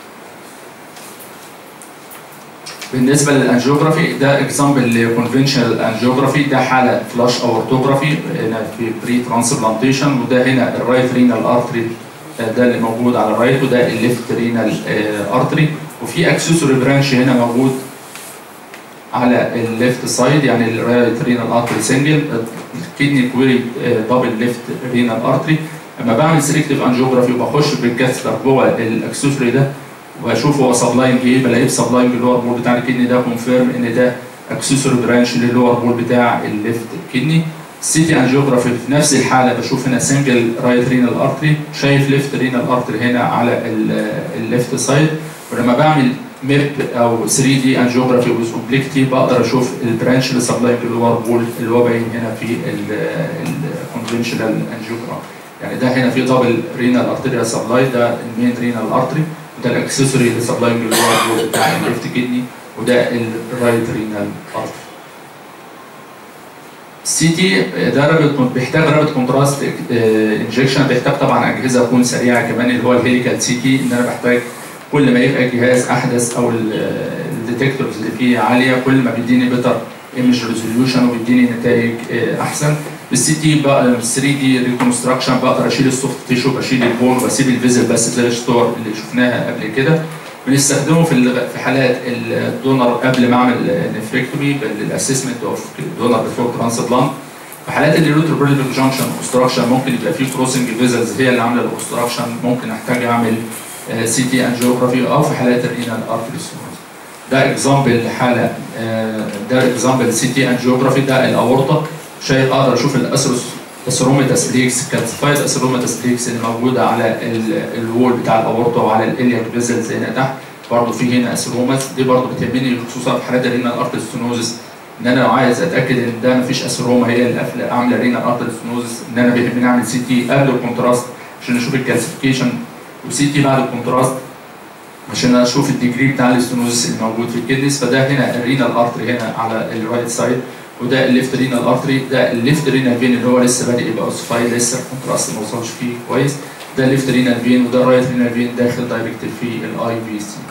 بالنسبه للانجيوجرافي ده اكزامبل لكونفنشنال انجيوجرافي ده حاله فلاش اورتوجرافي هنا في بري ترانسبلانتيشن وده هنا الرايت رينال ارتري ده اللي موجود على الرايت وده الليفت رينال ارتري وفي اكسسوري برانش هنا موجود على الليفت سايد يعني الرايت رينال ارتري سنجل الكدني كويري دبل ليفت رينال ارتري اما بعمل سيلكتيف انجيوجرافي وبخش بالكاثتر جوه الاكسسوري ده واشوف هو سبلاينج ايه بلاقيه سبلاينج اللور بول بتاع الكدني ده كونفيرم ان ده اكسسوري برانش للور بول بتاع الليفت كدني السيتي انجيوجرافي في نفس الحاله بشوف هنا سنجل رايت رينال ارتري شايف ليفت رينال ارتري هنا على الليفت سايد ولما بعمل ميب او 3 دي انجيوجرافي ويز اوبليكتي بقدر اشوف البرانش اللي سبلاينج اللور بول اللي هو باين هنا في الكونفنشنال انجيوجرام يعني ده هنا في دبل رينال ارتريال سبلاي ده المين رينال ارتري وده الاكسسوري اللي سبلاينج اللور بول بتاع الليفت كدني وده الرايت رينال ارتري السي تي ده رابط بيحتاج رابط كونتراست انجكشن بيحتاج طبعا اجهزه تكون سريعه كمان اللي هو الهيليكال سي تي ان انا بحتاج كل ما يبقى الجهاز احدث او الديتكتورز اللي فيه عاليه كل ما بيديني بيتر ايمج ريزوليوشن وبيديني نتائج احسن بالسي تي بقى 3 دي ريكونستراكشن بقدر اشيل السوفت تيشو بشيل البون وبسيب الفيزل بس زي الشطور اللي شفناها قبل كده بنستخدمه في في حالات الدونر قبل ما اعمل نفريكتومي بالاسسمنت اوف دونر بيفور ترانسبلانت في حالات الريتروبريليك جانكشن اوبستراكشن ممكن يبقى في كروسنج فيزلز هي اللي عامله الاوبستراكشن ممكن احتاج اعمل سي تي انجيوجرافي او في حالات الرينال ارتري ده اكزامبل حاله ده اكزامبل سي تي انجيوجرافي ده الاورطه شايف اقدر اشوف الاسروس اسروميتاس بليكس كالسيفايد اسروميتاس بليكس اللي موجوده على الوول بتاع الاورطه وعلى الالياك فيزلز هنا تحت برضه في هنا اسروماس دي برضه بتهمني خصوصا في حالات الرينال ارتري ستينوزس ان انا لو عايز اتاكد ان ده مفيش اسروما هي اللي قافله عامله رينال ارتري ستينوزس ان انا بيهمني اعمل سي تي قبل الكونتراست عشان اشوف الكالسيفيكيشن وسي تي بعد الكونتراست عشان اشوف الديجري بتاع الاستنوزس اللي موجود في الكدنس فده هنا الرينال ارتري هنا على الرايت سايد وده الليفت رينال ارتري ده الليفت رينال فين اللي هو لسه بادئ يبقى اوسفايد لسه الكونتراست ما وصلش فيه كويس ده الليفت رينال فين وده الرايت رينال فين داخل دايركت في الاي في سي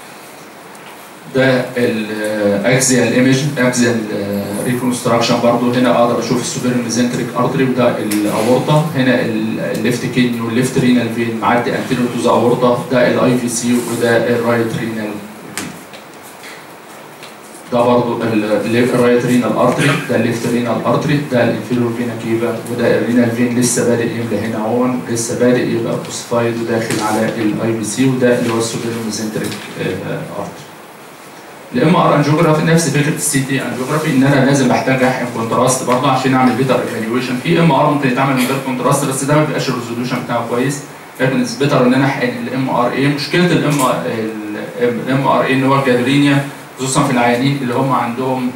ده الاكزيال ايمج اكزيال ريكونستراكشن برضه هنا اقدر اشوف السوبر ميزنتريك ارتري وده الاورطه هنا الليفت كيدني والليفت رينال فين معدي انتيريور تو ذا اورطه ده الاي في سي وده الرايت رينال ده برضه الرايت رينال ارتري ده الليفت رينال ارتري ده الانفيرور فينا كيفا وده الرينال فين لسه بادئ يملى هنا اهو لسه بادئ يبقى اوسفايد وداخل على الاي في سي وده اللي هو السوبر ميزنتريك ارتري الام ار انجيوجرافي نفس فكره السي تي انجيوجرافي ان انا لازم بحتاج احقن كونتراست برضه عشان اعمل بيتر ايفالويشن في ام ار ممكن يتعمل من غير كونتراست بس ده ما بيبقاش الريزولوشن بتاعه كويس لكن بيتر ان انا احقن الام ار اي مشكله الام الام ار اي ان هو الجادولينيا خصوصا في العيانين اللي هم عندهم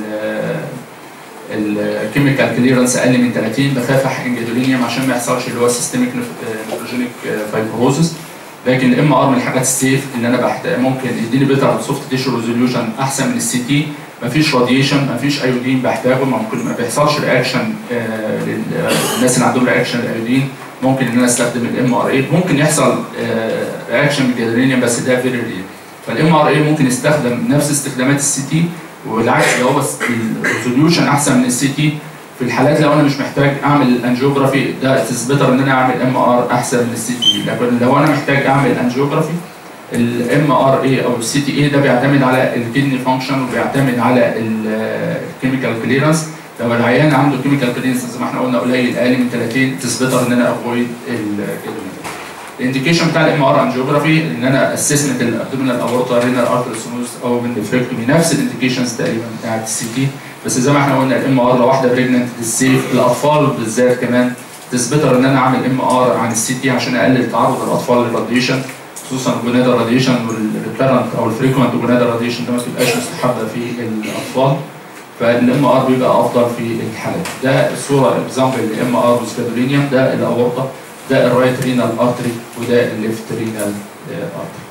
الكيميكال كليرنس اقل من 30 بخاف احقن جادولينيوم عشان ما يحصلش اللي هو سيستميك نيفروجينيك فايبروزس لكن الام ار من الحاجات السيف اللي انا بحتاج ممكن يديني بيتر سوفت تيشو ريزوليوشن احسن من السي تي مفيش راديشن مفيش ايودين بحتاجه ممكن ما بيحصلش رياكشن آه للناس اللي عندهم رياكشن الايودين ممكن ان انا استخدم الام ار اي ممكن يحصل آه رياكشن بالجادرينيوم بس ده فيري رير فالام ار اي ممكن يستخدم نفس استخدامات السي تي والعكس لو بس الريزوليوشن احسن من السي تي في الحالات لو انا مش محتاج اعمل انجيوجرافي ده بيتر ان انا اعمل ام ار احسن من السي تي لكن لو انا محتاج اعمل انجيوجرافي الام ار اي او السي تي اي ده بيعتمد على الكدني فانكشن وبيعتمد على الكيميكال كليرنس لو العيان عنده كيميكال كليرنس زي ما احنا قلنا قليل اقل من 30 تثبتر ان انا افويد الانديكيشن بتاع الام ار انجيوجرافي ان انا اسسمنت الابدومينال اورتا رينال ارتري سنوز او بالنفريكتومي نفس الانديكيشنز تقريبا بتاعت السي تي بس زي ما احنا قلنا الام ار لو واحده بريجننت السيف الاطفال بالذات كمان تثبتر ان انا اعمل ام ار عن السي تي عشان اقلل تعرض الاطفال للراديشن خصوصا الجونادا راديشن والريكارنت او الفريكونت جونادا راديشن ده ما تبقاش مستحبه في الاطفال فالام ار بيبقى افضل في الحالات ده الصوره اكزامبل الام ار وسكادولينيوم ده الاورطه ده الرايت رينال ارتري وده الليفت رينال ارتري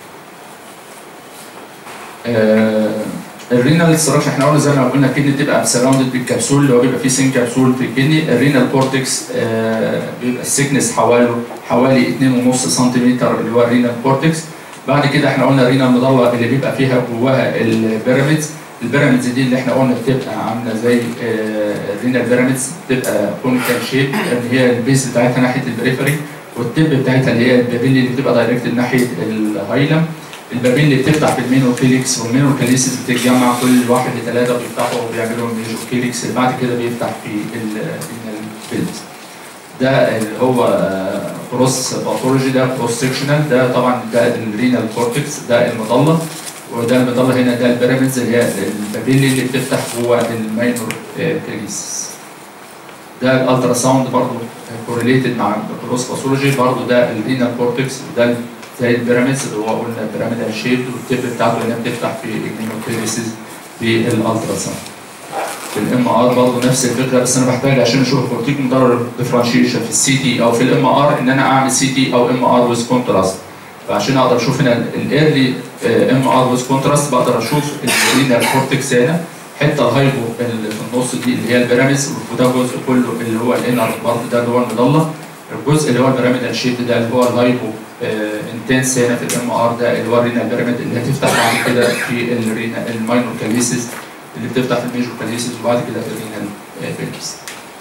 الرينال ستراكشر احنا قلنا زي ما قلنا الكدني بتبقى سراوندد بالكبسول اللي هو بيبقى فيه سين كبسول في الكدني الرينال كورتكس آه بيبقى السكنس حوالي حوالي 2.5 سنتيمتر اللي هو الرينال كورتكس بعد كده احنا قلنا الرينال مضله اللي بيبقى فيها جواها البيراميدز البيراميدز دي اللي احنا قلنا بتبقى عامله زي آه الرينال بيراميدز بتبقى كونيكال شيب اللي هي البيس بتاعتها ناحيه البريفري والتب بتاعتها اللي هي البابيلي اللي بتبقى دايركت ناحيه الهايلم البابين اللي بتفتح بالمينو كيليكس والمينو كاليسيس بتتجمع كل واحد لثلاثه بيفتحوا وبيعملوا الميجو كيليكس اللي بعد كده بيفتح في البيلز ده اللي هو كروس باثولوجي ده كروس سكشنال ده طبعا ده الرينال كورتكس ده المظله وده المظله هنا ده البيراميدز اللي هي البابيلي اللي بتفتح جوه الماينور كاليسيس ده الالترا ساوند برضه كورليتد مع الكروس باثولوجي برضه ده الرينال كورتكس وده زي البيراميدز اللي هو قلنا بيراميدال شيب والتيب بتاعته اللي بتفتح في المينوكليسيس بالالترا ساوند في الام ار برضه نفس الفكره بس انا بحتاج عشان اشوف كورتيك مدرر ديفرنشيشن في السي تي او في الام ار ان انا اعمل سي تي او ام ار ويز كونتراست فعشان اقدر اشوف هنا الايرلي ام ار ويز كونتراست بقدر اشوف الرينال كورتكس هنا حته الهايبو اللي في النص دي اللي هي البيراميدز وده جزء كله اللي هو الانر بارت ده اللي هو المضله الجزء اللي هو البيراميدال شيب ده اللي هو الهايبو انتنس هنا في الام ار ده اللي هو الرينال بيراميد اللي هتفتح بعد كده في الرينا الماينور كاليسيس اللي بتفتح في الميجور كاليسيس وبعد كده في الرينال بيركس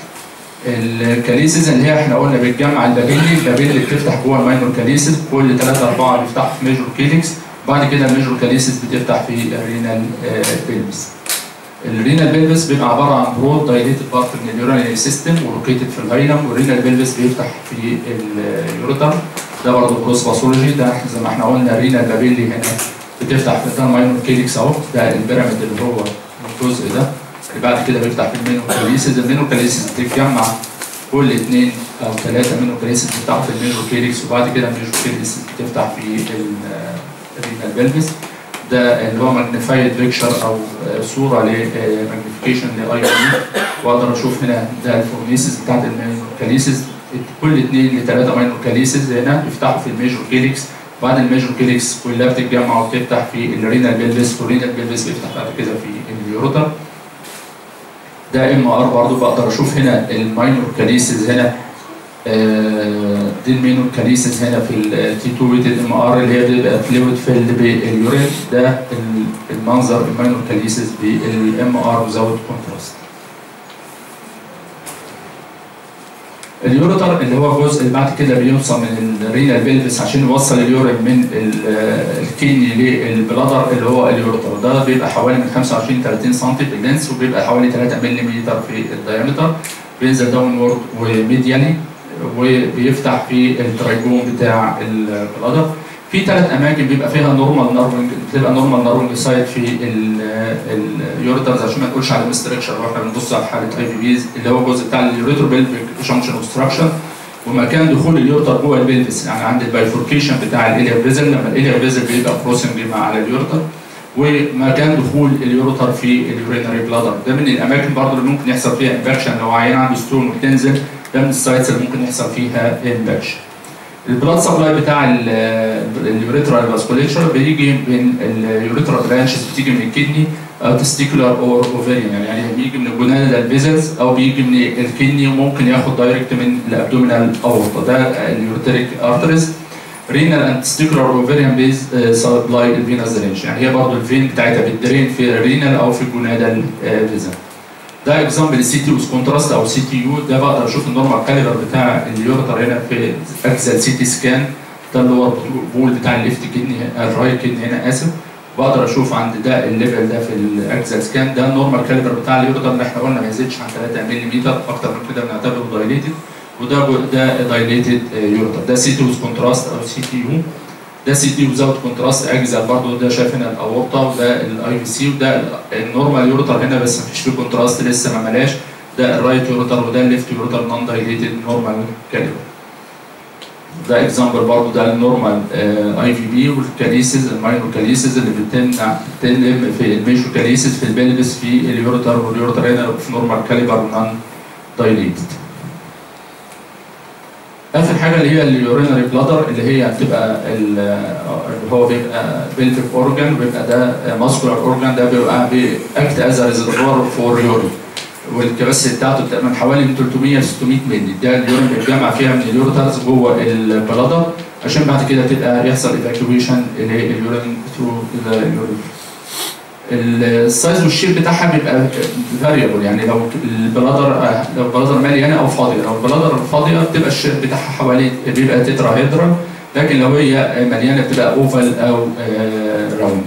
الكاليسيس اللي هي احنا قلنا بتجمع البابيلي البابيلي اللي بتفتح جوه الماينور كاليسيس كل 3 4 بيفتحوا في ميجور كيليكس بعد كده الميجور كاليسيس بتفتح في الرينال بيلبس الرينال بيلبس بيبقى عباره عن برود دايليتد بارت من اليورينري سيستم ولوكيتد في الهايلم والرينال بيلبس بيفتح في اليوريتر ده برضه كروس باثولوجي ده زي ما احنا قلنا الرينال بابيلي هنا بتفتح في ده الماينور كيليكس اهو ده البيراميد اللي هو الجزء ده اللي بعد كده بيفتح في المينو كاليسيس المينو كاليسيس بتتجمع كل اثنين او ثلاثه مينو كاليسيس بتفتحوا في المينو كيليكس وبعد كده المينو كاليسيس بتفتح في الرينال بيلبس ده اللي هو ماجنيفايد بيكشر او صوره لماجنيفيكيشن لاي بي واقدر اشوف هنا ده الفورنيسيس بتاعت المينوكاليسيس كل اثنين لثلاثه ماينوكاليسيس هنا بيفتحوا في الميجور كيليكس بعد الميجور كيليكس كلها بتتجمع وبتفتح في الرينال بيلبس والرينال بيلبس بيفتح بعد كده في اليوروتر ده ام ار برضه بقدر اشوف هنا الماينور كاليسيس هنا آه دي المينور كاليسيس هنا في التي 2 ويتد ام ار اللي هي بيبقى فلويد فيلد باليورين ده المنظر الماينور كاليسيس بالام ار وزود كونتراست اليوريتر اللي هو الجزء اللي بعد كده بيوصل من الرينال بيلفس عشان يوصل اليورين من الكيني للبلادر اللي هو اليوريتر ده بيبقى حوالي من 25 30 سم في اللينس وبيبقى حوالي 3 ملم في الدايمتر بينزل داون وورد وميديالي وبيفتح في الترايجون بتاع البلادر في ثلاث اماكن بيبقى فيها نورمال نارونج بتبقى نورمال نارونج سايت في اليوريترز عشان ما نقولش على مستركشر واحنا بنبص على حاله اي بي بيز اللي هو الجزء بتاع اليوريتر بيلفيك جانكشن اوبستراكشن ومكان دخول اليوريتر جوه البلفس يعني عند البايفوركيشن بتاع الاليا فيزل لما الاليا فيزل بيبقى كروسنج مع على اليوريتر ومكان دخول اليوريتر في اليورينري بلادر ده من الاماكن برضه اللي ممكن يحصل فيها انفكشن لو عيان عنده ستون وبتنزل ده من السايتس اللي ممكن يحصل فيها انفكشن البلاد سبلاي بتاع اليوريترال فاسكوليتشر بيجي من اليوريترال برانشز بتيجي من الكدني او تستيكولار اور اوفيريان يعني بيجي من الجونادال فيزلز او بيجي من الكدني وممكن ياخد دايركت من الابدومينال اورطه ده اليوريتريك ارتريز رينال اند تستيكولار اوفيريان بيز سبلاي الفينس درينج يعني هي برضه الفين بتاعتها بتدرين في الرينال او في الجونادال فيزل ده اكزامبل السي تي ويز كونتراست او سي تي يو ده بقدر اشوف النورمال كاليبر بتاع اليورتر هنا في اجزاء سي تي سكان ده اللي هو البول بتاع الليفت كدني الرايت كدني هنا اسف بقدر اشوف عند ده الليفل ده في الاجزاء سكان ده النورمال كاليبر بتاع اليورتر اللي احنا قلنا ما يزيدش عن 3 ملم اكتر من كده بنعتبره دايليتد وده ده دايليتد يورتر ده سي تي ويز كونتراست او سي تي يو ده سي تي وزاوت كونتراست اجزاء برضه ده شايف هنا الاورطه وده الاي في سي وده النورمال يورتر هنا بس مفيش فيه كونتراست لسه ما ملاش ده الرايت يورتر وده الليفت يورتر نون دايليتد نورمال كاليبر ده اكزامبل برضه ده النورمال اي في بي والكاليسيز الماينور كاليسيز اللي بتمنع بتنم في الميجور كاليسيز في البلبس في اليورتر واليورتر هنا في نورمال كاليبر نون دايليتد اخر حاجه اللي هي اليورينري بلادر اللي هي بتبقى اللي هو بيبقى بيلفيك اورجان بيبقى ده ماسكولار اورجان ده بيبقى بيأكت از ريزرفوار فور يورين والكباسيتي بتاعته بتبقى من حوالي من 300 ل 600 مللي ده اليورين بيتجمع فيها من اليوريترز جوه البلادر عشان بعد كده تبقى يحصل ايفاكيويشن لليورين ثرو ذا يورين السايز والشيب بتاعها بيبقى فاريبل يعني لو البلادر لو البلادر مليانه او فاضيه لو البلادر فاضيه بتبقى الشيب بتاعها حوالي بيبقى تترا هيدرا لكن لو هي مليانه بتبقى اوفال او راوند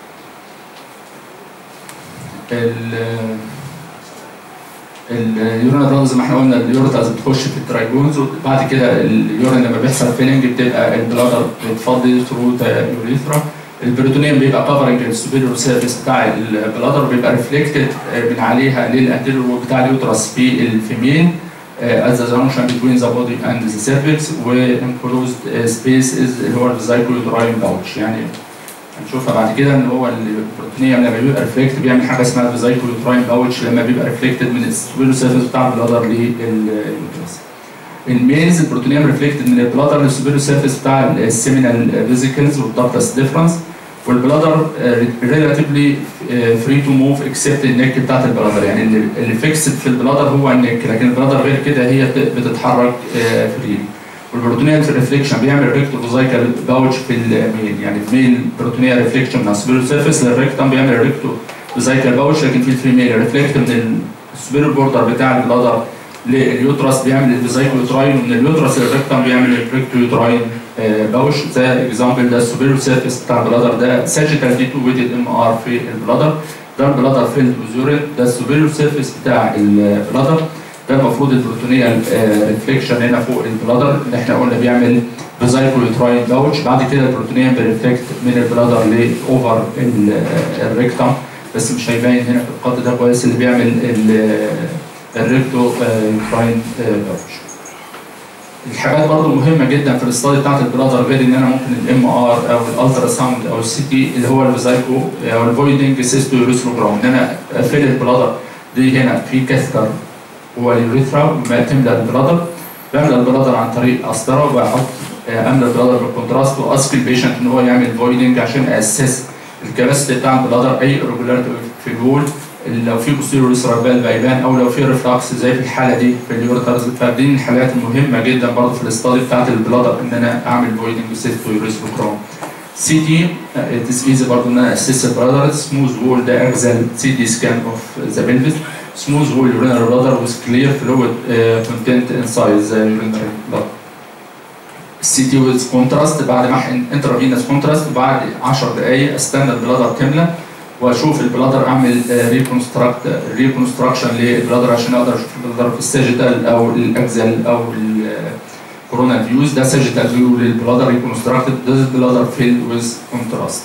اليورين ران زي ما احنا قلنا اليوريتاز بتخش في الترايجونز وبعد كده اليورين لما بيحصل فيلنج بتبقى البلادر بتفضي ثرو ذا يوريثرا البروتونيوم بيبقى كفرنج السوبيريور سيرفيس بتاع البلادر بيبقى ريفلكتد من عليها للانتيريور بتاع اليوترس في الفيميل at the junction between the body and the cervix وانكلوزد سبيس اللي هو الزايكويدراين باوتش يعني هنشوفها بعد كده ان هو البروتينيوم لما بيبقى ريفلكت بيعمل حاجه اسمها الزايكويدراين باوتش لما بيبقى ريفلكتد من السوبيريور سيرفيس بتاع البلادر لليوترس الميلز البروتينيوم ريفلكتد من البلادر للسوبيريور سيرفيس بتاع السيمينال فيزيكلز والدكتس ديفرنس والبلادر ريلاتيفلي فري تو موف اكسبت النك بتاعت البلادر يعني اللي, اللي فيكسد في البلادر هو النك لكن البلادر غير كده هي بتتحرك فري والبروتونيال ريفليكشن بيعمل ريكتوفوزايكال باوتش في الميل يعني الميل بروتونيال ريفليكشن من السوبيريور سيرفيس للريكتم بيعمل ريكتوفوزايكال باوتش لكن في الفيميل ريفليكت من السوبيريور بوردر بتاع البلادر لليوترس بيعمل الفيزايكويوتراين ومن اليوترس للريكتم بيعمل الريكتويوتراين باوش ده اكزامبل ده السوبيريور سيرفيس بتاع البلادر ده ساجيتال دي 2 ويتد ام ار في البلادر ده البلادر فيلد وزورين ده السوبيريور سيرفيس بتاع البلادر ده المفروض البروتونيال ريفليكشن هنا فوق البلادر اللي احنا قلنا بيعمل فيزايكويوتراين باوش بعد كده البروتونيال بيرفلكت من البلادر لاوفر الريكتم بس مش هيبين هنا في القط ده كويس اللي بيعمل الريكتو يوتراين باوش الحاجات برضو مهمه جدا في الاستادي بتاعت البلادر غير ان انا ممكن الام ار او الالترا ساوند او السي تي اللي هو الفيزايكو او الفويدنج سيستو يوريثروجرام ان انا اقفل البلادر دي هنا في كاثر هو اليوريثرا وما تملى البلادر بملى البلادر عن طريق قسطره وبحط املى البلادر بالكونتراست واسك البيشنت ان هو يعمل فويدنج عشان اسس الكباسيتي بتاع البلادر اي ريجولاريتي في الجول لو في بوستيريور سيرابال بايبان او لو في ريفلاكس زي في الحاله دي في اليوريترز فدي من الحالات المهمه جدا برضه في الاستادي بتاعت البلادر ان انا اعمل فويدنج سيستو يوريثروكروم سي تي ات از ايزي برضه ان انا اسس البلادر سموث وول ده اكزل سي تي سكان اوف ذا بلفس سموث وول يورينري بلادر وذ كلير فلويد كونتنت انسايد ذا يورينري بلادر السي تي ويز كونتراست بعد ما احقن انترافينس كونتراست بعد 10 دقائق استنى البلادر تملى واشوف البلادر اعمل ريكونستراكت ريكونستراكشن للبلادر عشان اقدر اشوف البلادر في الساجيتال او الاكزل او الكورونا فيوز ده ساجيتال فيو للبلادر ريكونستراكتد ده البلادر فيلد ويز كونتراست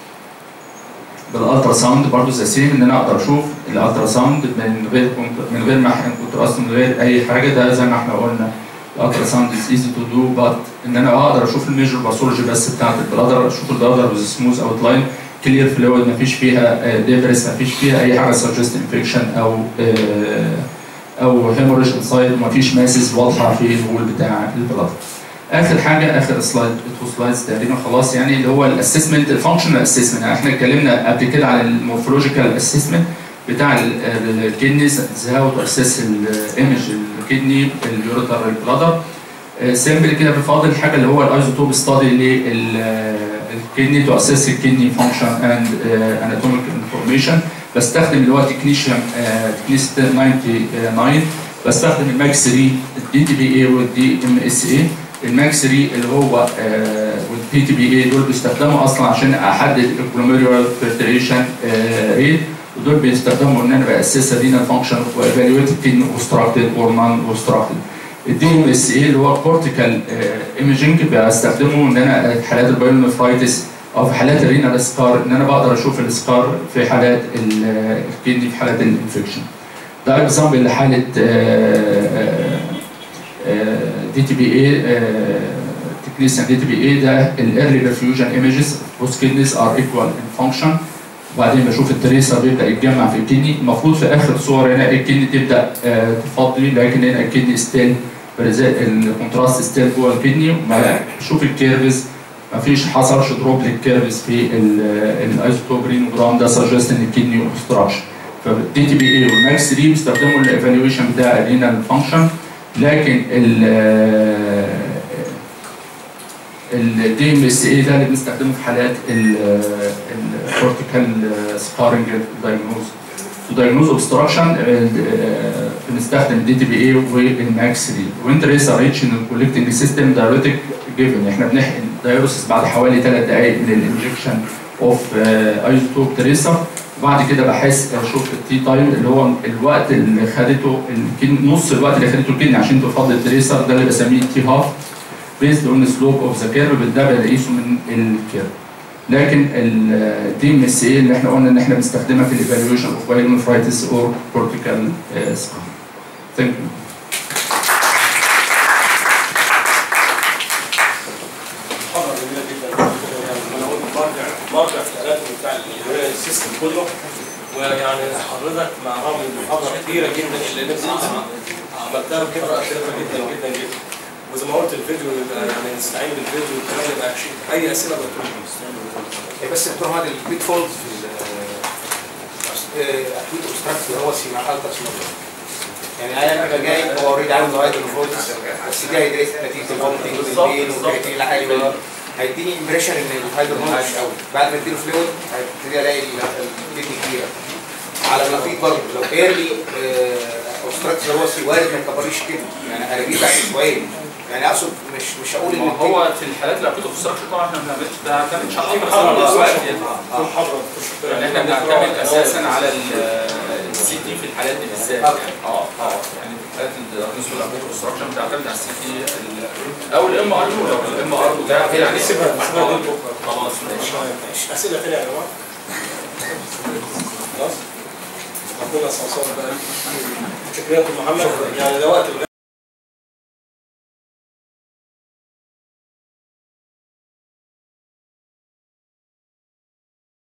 بالالترا ساوند برضه ذا سيم ان انا اقدر اشوف الالترا ساوند من غير من غير ما احقن كونتراست من غير اي حاجه ده زي ما احنا قلنا الالترا ساوند از ايزي تو دو بات ان انا اقدر اشوف الميجر باثولوجي بس بتاعت البلادر اشوف البلادر ويز سموث اوت لاين كلير فلويد ما فيش فيها ديفرس ما فيش فيها اي حاجه سجست انفكشن او او هيموريج انسايد وما فيش ماسز واضحه في الوول بتاع البلاد اخر حاجه اخر سلايد تو سلايدز تقريبا خلاص يعني اللي هو الاسسمنت الفانكشنال اسسمنت احنا اتكلمنا قبل كده على المورفولوجيكال اسسمنت بتاع الكدنيز هاو تو اسس الايمج الكدني اليوريتر البلادر سيمبل كده بفاضل حاجه اللي هو الايزوتوب ستادي للكدني تو اسس الكدني فانكشن اند اناتوميك انفورميشن بستخدم اللي هو تكنيشن تكنيس 99 بستخدم الماكس 3 الدي تي بي اي والدي ام اس اي الماكس 3 اللي هو والبي تي بي اي دول بيستخدموا اصلا عشان احدد الكلوميريال فلتريشن ريت ودول بيستخدموا ان انا باسس رينال فانكشن وايفالويت الكدني اوبستراكتد اور نون اوبستراكتد الدي ام اس اي اللي هو كورتيكال ايمجنج بستخدمه ان انا في حالات البايونفرايتس او في حالات الرينال سكار ان انا بقدر اشوف السكار في حالات الكدني في حالات الانفكشن ده اكزامبل لحاله دي تي بي اي تكنيسيان دي تي بي اي ده الايرلي برفيوجن ايمجز بوست كيدنيز ار ايكوال ان فانكشن وبعدين بشوف التريسر بيبدا يتجمع في الكدني المفروض في اخر صور هنا الكدني تبدا تفضي لكن هنا الكدني ستيل الكونتراست ستيل جوه الكدني بشوف الكيرفز ما فيش حصلش دروب للكيرفز في الايزوتوبرينوجرام ده سجست ان الكدني اوبستراكشن فالدي تي بي اي والماكس 3 بيستخدموا الايفالويشن بتاع الرينال فانكشن لكن ال الدي ام اس اي ده اللي بنستخدمه في حالات الكورتيكال سكارنج دايجنوز تو دايجنوز اوبستراكشن بنستخدم الدي تي بي اي والماكس 3 وانت ريس اريتش ان الكولكتنج سيستم دايريتك جيفن احنا بنحقن دايوريسيس بعد حوالي ثلاث دقائق من الانجكشن اوف ايزوتوب تريسر وبعد كده بحس اشوف التي تايم اللي هو الوقت اللي خدته الكن- نص الوقت اللي خدته الكدني عشان تفضل التريسر ده اللي بسميه تي هاف بيزد اون سلوب اوف ذا كيرف ده بقيسه من الكيرف لكن الدي ام اس اي اللي احنا قلنا ان احنا بنستخدمها في الايفالويشن اوف بايلونفرايتس اور كورتيكال سكان ثانك يو محاضرة جميلة جدا يعني انا قلت مرجع مرجع في الاناتومي بتاع اليورين سيستم كله ويعني حضرتك مع رغم ان المحاضرة كبيرة جدا اللي نفسي عملتها بكبرة شريفة جدا جدا جدا وزي ما قلت الفيديو يبقى يعني نستعين بالفيديو وكمان يبقى شيء اي اسئله دكتور هي بس دكتور هذا البيت فولد في اكيد اوبستراكت اللي هو سي مع التر يعني انا ابقى جاي هو اوريدي عنده هايد الفولد بس جاي دريس نتيجه الفومتنج والبين والكرياتين العالي وال- هيديني امبريشن ان الهايدر مش قوي بعد ما اديله فلويد هبتدي الاقي الكدني كبيره على النقيض برضه لو ايرلي اوبستراكت اللي هو سي وارد ما يكبريش كده يعني هلاقيه بعد اسبوعين يعني اقصد مش مش هقول ان ما الكدني- هو في الحالات اللي بتبقى في طبعا احنا ما بنعملش ده كان شرط في محاضره في محاضره يعني احنا بنعتمد اساسا على السي تي في الحالات دي بالذات يعني اه اه يعني في حالات الدياجنوستيك والابيت كونستراكشن بتعتمد على السي تي او الام ار يو لو الام ار يو ده يعني سيبها سيبها دي بكره خلاص ماشي ماشي اسئله ثانيه يا جماعه خلاص ربنا يصوصنا بقى شكرا يا أخو محمد يعني ده وقت